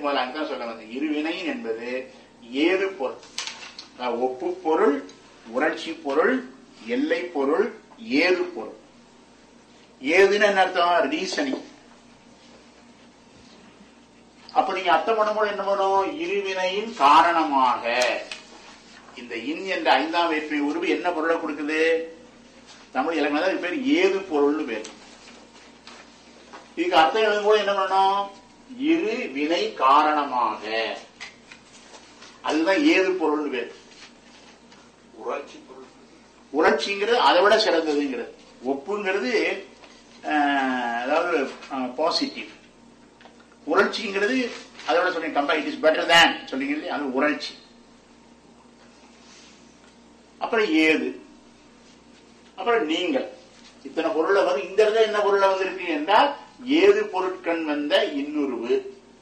முதல்ல அங்கதான் சொல்ல வந்தேன் இருவினை என்பது ஏது பொருள் அதாவது ஒப்பு பொருள் உணர்ச்சி பொருள் எல்லை பொருள் ஏது பொருள் ஏதுன்னு என்ன அர்த்தம் ரீசனிங் அப்ப நீங்க அர்த்தம் பண்ணும்போது என்ன பண்ணும் இருவினையின் காரணமாக இந்த இன் என்ற ஐந்தாம் வேற்றுமை உருவு என்ன பொருளை கொடுக்குது தமிழ் இலக்கணம் இது பேர் ஏது பொருள்னு பேர் இதுக்கு அர்த்தம் எழுதும்போது என்ன பண்ணணும் இரு வினை காரணமாக அதுதான் ஏது பொருள்னு பேர் உணர்ச்சி பொருள் உணர்ச்சிங்கிறது அதை விட சிறந்ததுங்கிறது ஒப்புங்கிறது அஹ், அதாவது பாசிட்டிவ் உணர்ச்சிங்கிறது அதை விட சொன்னீங்க compare it is better than சொன்னீங்க இல்லையா அது உணர்ச்சி அப்புறம் ஏது அப்புறம் நீங்கள் இத்தனை பொருள்ல வந்து இந்த இடத்துல என்ன பொருள்ல வந்திருக்கு என்றால் ஏது பொருட்கண் வந்த இன்னுருவு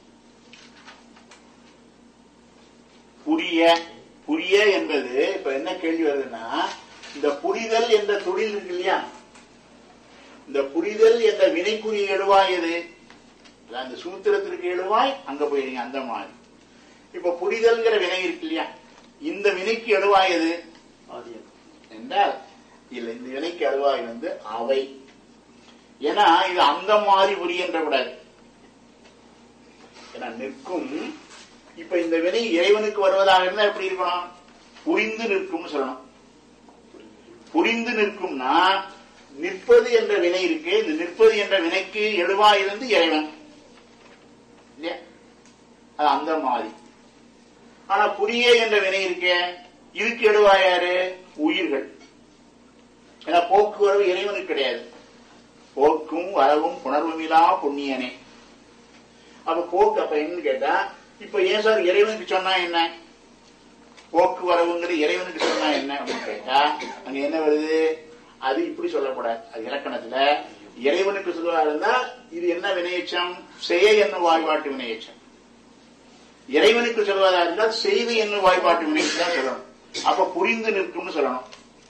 புரிய புரிய என்பது இப்ப என்ன கேள்வி வருதுன்னா இந்த புரிதல் என்ற தொழில் இருக்கு இல்லையா இந்த புரிதல் என்ற வினைக்குரிய எழுவாய் எது அதான் இந்த சூத்திரத்திற்கு எழுவாய் அங்க போயிருங்க அந்த மாதிரி இப்ப புரிதல்ங்கிற வினை இருக்கு இல்லையா இந்த வினைக்கு எழுவாய் எது ஆதியம் என்றால் இல்ல இந்த வினைக்கு எழுவாய் வந்து அவை ஏன்னா இது அந்த மாதிரி புரியன்ற கூடாது ஏன்னா நிற்கும் இப்ப இந்த வினை இறைவனுக்கு வருவதாக இருந்தா எப்படி இருக்கணும் புரிந்து நிற்கும்னு சொல்லணும் புரிந்து நிற்கும்னா நிற்பது என்ற வினை இருக்கு இந்த நிற்பது என்ற வினைக்கு எழுவாய் இருந்து இறைவன் இல்லையா அது அந்த மாதிரி ஆனா புரிய என்ற வினை இருக்கே இதுக்கு எழுவாய் யாரு உயிர்கள் ஏன்னா போக்குவரவு இறைவனுக்கு கிடையாது போக்கும் வரவும் புணர்வுமிலா புண்ணியனே அப்ப போக்கு அப்ப என்னன்னு கேட்டா இப்ப ஏன் சார் இறைவனுக்கு சொன்னா என்ன போக்குவரவுங்கிறது இறைவனுக்கு சொன்னா என்ன அப்படின்னு கேட்டா அங்க என்ன வருது அது இப்படி சொல்லக்கூடாது அது இலக்கணத்துல இறைவனுக்கு சொல்லுவா இருந்தா இது என்ன வினையச்சம் செய என்னும் வாய்பாட்டு வினையச்சம் இறைவனுக்கு சொல்வதா இருந்தால் செய்து என்னும் வாய்ப்பாட்டு வினைக்கு தான் சொல்லணும் அப்ப புரிந்து நிற்கும்னு சொல்லணும்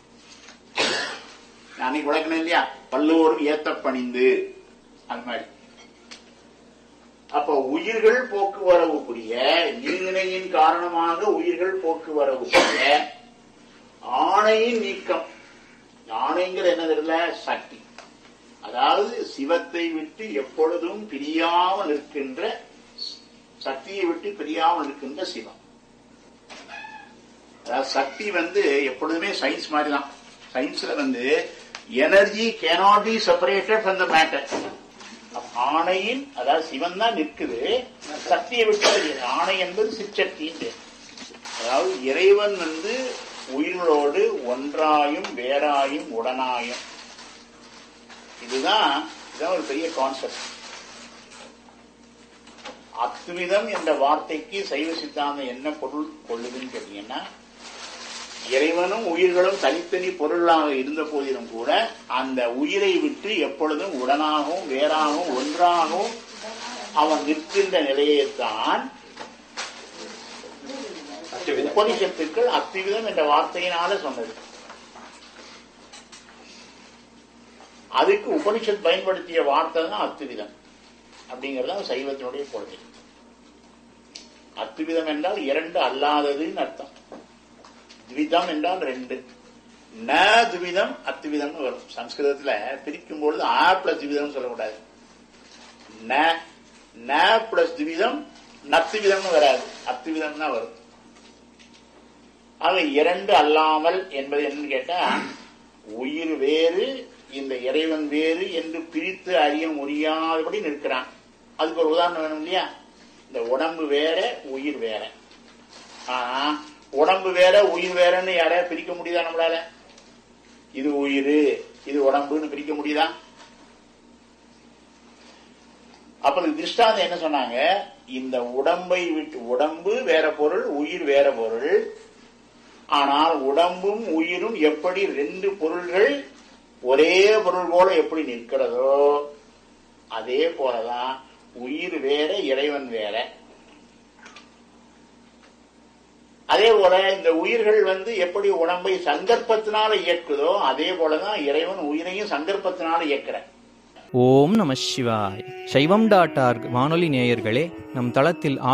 நான் அன்னைக்கு விளக்கணும் இல்லையா பல்லோரும் ஏத்த பணிந்து அது மாதிரி அப்ப உயிர்கள் போக்குவரவு புரிய நீர்நிலையின் காரணமாக உயிர்கள் போக்குவரவு புரிய ஆணையின் நீக்கம் ஆணைங்கிற என்ன தெரியல சக்தி அதாவது சிவத்தை விட்டு எப்பொழுதும் பிரியாமல் இருக்கின்ற சக்தியை விட்டு பிரியாமல் இருக்கின்ற சிவம் அதாவது சக்தி வந்து எப்பொழுதுமே சயின்ஸ் மாதிரி தான் சயின்ஸ்ல வந்து energy cannot be separated from the matter ஆணையின் அதாவது சிவன் தான் நிற்குது சக்தியை விட்டு அது ஆணை என்பது சிற்சக்தியின் பேர். அதாவது இறைவன் வந்து உயிர்களோடு ஒன்றாயும் வேறாயும் உடனாயும் இதுதான் இதுதான் ஒரு பெரிய கான்செப்ட் அத்விதம் என்ற வார்த்தைக்கு சைவ சித்தாந்தம் என்ன பொருள் கொள்ளுதுன்னு கேட்டீங்கன்னா இறைவனும் உயிர்களும் தனித்தனி பொருளாக இருந்த போதிலும் கூட அந்த உயிரை விட்டு எப்பொழுதும் உடனாகவும் வேறாகவும் ஒன்றாகவும் அவன் நிற்கின்ற நிலையைத்தான் அச்சவிதம் உபனிஷத்துக்கள் அத்திவிதம் என்ற வார்த்தையினால சொன்னது அதுக்கு உபனிஷத் பயன்படுத்திய வார்த்தை தான் அத்துவிதம் அப்படிங்கறது சைவத்தினுடைய கொள்கை அத்துவிதம் என்றால் இரண்டு அல்லாததுன்னு அர்த்தம் த்விதம் என்றால் ரெண்டு ந துவிதம் அத்துவிதம்னு வரும் சம்ஸ்கிருதத்துல பிரிக்கும் பொழுது ஆ பிளஸ் துவிதம் சொல்லக்கூடாது ந ந பிளஸ் துவிதம் நத்துவிதம்னு வராது அத்துவிதம் தான் வரும் ஆக இரண்டு அல்லாமல் என்பது என்னன்னு கேட்டா உயிர் வேறு இந்த இறைவன் வேறு என்று பிரித்து அறிய முடியாதபடி நிற்கிறான் அதுக்கு ஒரு உதாரணம் வேணும் இல்லையா இந்த உடம்பு வேற உயிர் வேற ஆனா உடம்பு வேற உயிர் வேறன்னு யாரையா பிரிக்க முடியுதா நம்மளால இது உயிர் இது உடம்புன்னு பிரிக்க முடியுதா அப்ப இந்த திருஷ்டாந்தம் என்ன சொன்னாங்க இந்த உடம்பை விட்டு உடம்பு வேற பொருள் உயிர் வேற பொருள் ஆனால் உடம்பும் உயிரும் எப்படி ரெண்டு பொருள்கள் ஒரே பொருள் போல எப்படி நிற்கிறதோ அதே போலதான் உயிர் வேற இறைவன் வேற அதே போல இந்த உயிர்கள் வந்து எப்படி உடம்பை சங்கற்பத்தினால இயக்குதோ அதே போலதான் இறைவன் உயிரையும் சங்கற்பத்தினால இயக்குற ஓம் நம சிவாய் சைவம் டாட் ஆர்க் வானொலி நேயர்களே நம் தளத்தில்